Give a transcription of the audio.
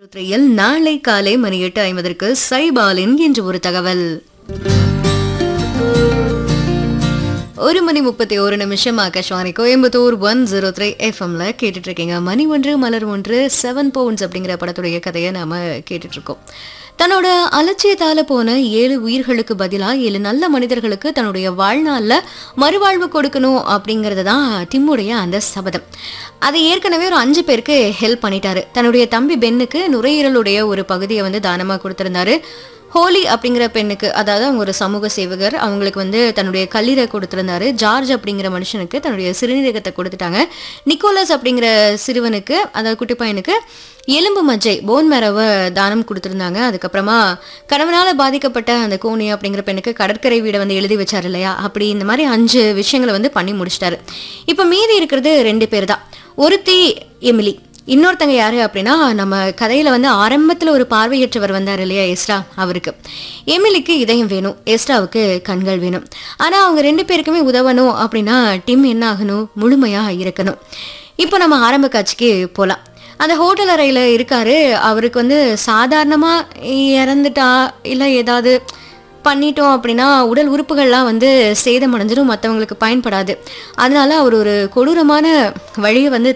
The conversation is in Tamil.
த்ரீயில் நாளை காலை மணி எட்டு ஐம்பதற்கு சைபாலின் என்று ஒரு தகவல் ஒரு மணி முப்பத்தி ஒரு நிமிஷம் Akashvani Coimbatore one zero three எஃப்எம்ல கேட்டுட்டு இருக்கீங்க மணி ஒன்று மலர் ஒன்று செவன் பவுண்ட்ஸ் அப்படிங்கிற படத்துடைய கதையை நாம கேட்டுட்டு இருக்கோம் தன்னோட அலட்சியத்தால போன ஏழு உயிர்களுக்கு பதிலா ஏழு நல்ல மனிதர்களுக்கு தன்னுடைய வாழ்நாள்ல மறுவாழ்வு கொடுக்கணும் அப்படிங்கிறது தான் டிம்முடைய அந்த சபதம் அதை ஏற்கனவே ஒரு அஞ்சு பேருக்கு ஹெல்ப் பண்ணிட்டாரு தன்னுடைய தம்பி பென்னுக்கு நுரையீரலுடைய ஒரு பகுதியை வந்து தானமா கொடுத்திருந்தாரு ஹோலி அப்படிங்கிற பெண்ணுக்கு அதாவது அவங்க ஒரு சமூக சேவகர் அவங்களுக்கு வந்து தன்னுடைய கல்லீரை கொடுத்திருந்தாரு ஜார்ஜ் அப்படிங்கிற மனுஷனுக்கு தன்னுடைய சிறுநீரகத்தை கொடுத்துட்டாங்க நிக்கோலஸ் அப்படிங்கிற சிறுவனுக்கு அதாவது குட்டி பையனுக்கு எலும்பு மஜ்ஜை போன் மேரவை தானம் கொடுத்துருந்தாங்க அதுக்கப்புறமா கணவனால பாதிக்கப்பட்ட அந்த கோனி அப்படிங்கிற பெண்ணுக்கு கடற்கரை வீடை வந்து எழுதி வச்சார் இல்லையா அப்படி இந்த மாதிரி அஞ்சு விஷயங்களை வந்து பண்ணி முடிச்சிட்டாரு இப்போ மீதி இருக்கிறது ரெண்டு பேர் தான் ஒருத்தி எமிலி இன்னொருத்தங்க யாரு அப்படின்னா நம்ம கதையில வந்து ஆரம்பத்துல ஒரு பார்வையற்றவர் வந்தார் இல்லையா எஸ்ரா அவருக்கு எமிலிக்கு இதயம் வேணும் எஸ்ராவுக்கு கண்கள் வேணும் ஆனா அவங்க ரெண்டு பேருக்குமே உதவணும் அப்படின்னா டிம் என்ன ஆகணும் முழுமையா இருக்கணும் இப்போ நம்ம ஆரம்ப காட்சிக்கு போலாம் அந்த ஹோட்டல் அறையில் இருக்காரு அவருக்கு வந்து சாதாரணமாக இறந்துட்டா இல்லை ஏதாவது பண்ணிட்டோம் அப்படின்னா உடல் உறுப்புகள்லாம் வந்து சேதமடைஞ்சிடும் மற்றவங்களுக்கு பயன்படாது அதனால அவர் ஒரு கொடூரமான வழியை வந்து